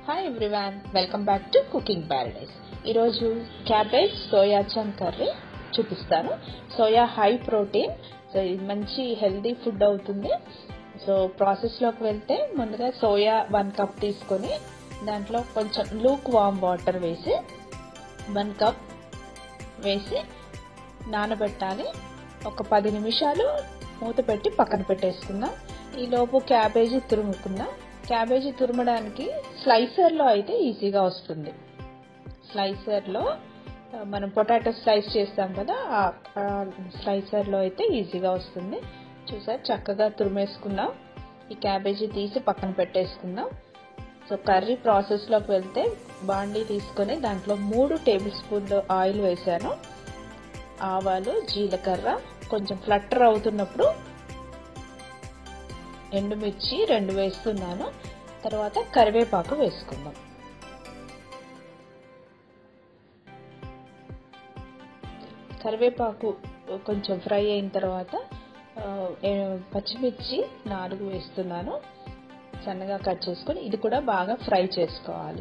hi everyone welcome back to cooking paradise ఈరోజు cabbage soya chunk curry చూపిస్తాను soya high protein so ఇది మంచి healthy food అవుతుంది so ప్రాసెస్లోకి వెళ్తే ముందుగా సోయా వన్ కప్ తీసుకొని దాంట్లో కొంచెం లూక్ వామ్ వాటర్ వేసి వన్ కప్ వేసి నానబెట్టాలి ఒక పది నిమిషాలు మూత పెట్టి పక్కన పెట్టేసుకుందాం ఈలోపు క్యాబేజీ తురుముకుందాం క్యాబేజీ తురమడానికి స్లైసర్లో అయితే ఈజీగా వస్తుంది స్లైసర్లో మనం పొటాటో స్లైస్ చేస్తాం కదా ఆ స్లైసర్లో అయితే ఈజీగా వస్తుంది చూసారు చక్కగా తురిమేసుకుందాం ఈ క్యాబేజీ తీసి పక్కన పెట్టేసుకుందాం సో కర్రీ ప్రాసెస్లోకి వెళ్తే బాండీ తీసుకొని దాంట్లో మూడు టేబుల్ స్పూన్లు ఆయిల్ వేసాను ఆవాలు జీలకర్ర కొంచెం ఫ్లట్టర్ అవుతున్నప్పుడు ఎండుమిర్చి రెండు వేస్తున్నాను తర్వాత కరివేపాకు వేసుకుందాం కరివేపాకు కొంచెం ఫ్రై అయిన తర్వాత పచ్చిమిర్చి నాలుగు వేస్తున్నాను సన్నగా కట్ చేసుకొని ఇది కూడా బాగా ఫ్రై చేసుకోవాలి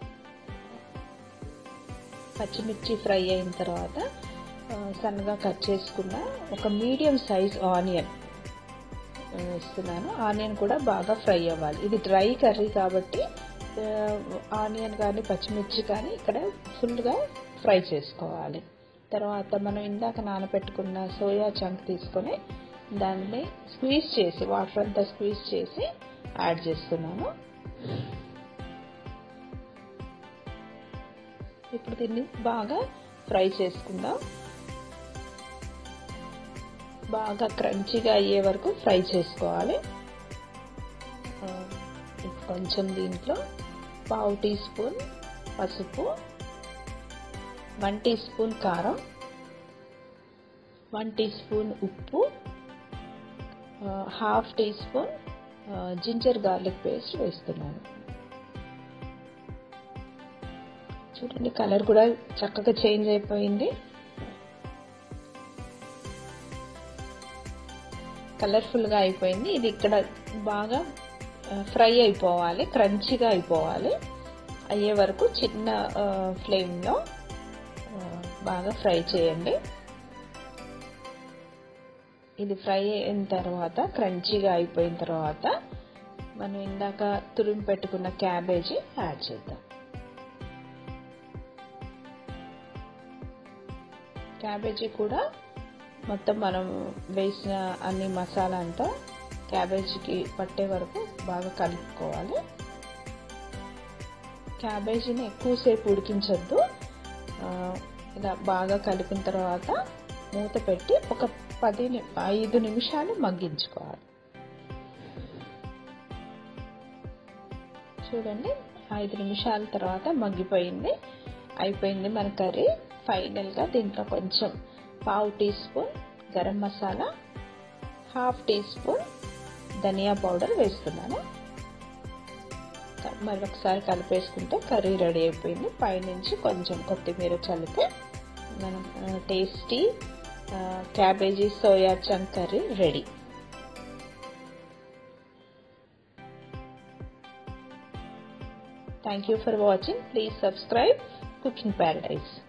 పచ్చిమిర్చి ఫ్రై అయిన తర్వాత సన్నగా కట్ చేసుకున్న ఒక మీడియం సైజ్ ఆనియన్ వేస్తున్నాను ఆనియన్ కూడా బాగా ఫ్రై అవ్వాలి ఇది డ్రై కర్రీ కాబట్టి ఆనియన్ కానీ పచ్చిమిర్చి కానీ ఇక్కడ ఫుల్గా ఫ్రై చేసుకోవాలి తర్వాత మనం ఇందాక నానబెట్టుకున్న సోయా చంక్ తీసుకొని దాన్ని స్క్వీజ్ చేసి వాటర్ అంతా స్క్వీజ్ చేసి యాడ్ చేస్తున్నాను ఇప్పుడు దీన్ని బాగా ఫ్రై చేసుకుందాం బాగా క్రంచిగా అయ్యే వరకు ఫ్రై చేసుకోవాలి కొంచెం దీంట్లో పావు టీ స్పూన్ పసుపు వన్ టీ స్పూన్ కారం వన్ టీ స్పూన్ ఉప్పు half teaspoon ginger garlic paste వేస్తున్నాను చూడండి కలర్ కూడా చక్కగా చేంజ్ అయిపోయింది కలర్ఫుల్గా అయిపోయింది ఇది ఇక్కడ బాగా ఫ్రై అయిపోవాలి క్రంచిగా అయిపోవాలి అయ్యే వరకు చిన్న ఫ్లేమ్లో బాగా ఫ్రై చేయండి ఇది ఫ్రై అయిన తర్వాత క్రంచిగా అయిపోయిన తర్వాత మనం ఇందాక తురిమి పెట్టుకున్న క్యాబేజీ యాడ్ చేద్దాం క్యాబేజీ కూడా మొత్తం మనం వేసిన అన్ని మసాలా అంతా క్యాబేజీకి పట్టే వరకు బాగా కలుపుకోవాలి క్యాబేజీని ఎక్కువసేపు ఉడికించొద్దు ఇలా బాగా కలిపిన తర్వాత మూత పెట్టి ఒక పది ఐదు నిమిషాలు మగ్గించుకోవాలి చూడండి ఐదు నిమిషాల తర్వాత మగ్గిపోయింది అయిపోయింది మన కర్రీ ఫైనల్గా దీంట్లో కొంచెం పావు teaspoon garam masala half teaspoon dhania powder వేస్తున్నాను మరొకసారి కలిపేసుకుంటే కర్రీ రెడీ అయిపోయింది పైనుంచి కొంచెం కొత్తిమీర చల్లితే మనం tasty cabbage soya chunk curry ready thank you for watching please subscribe cooking Paradise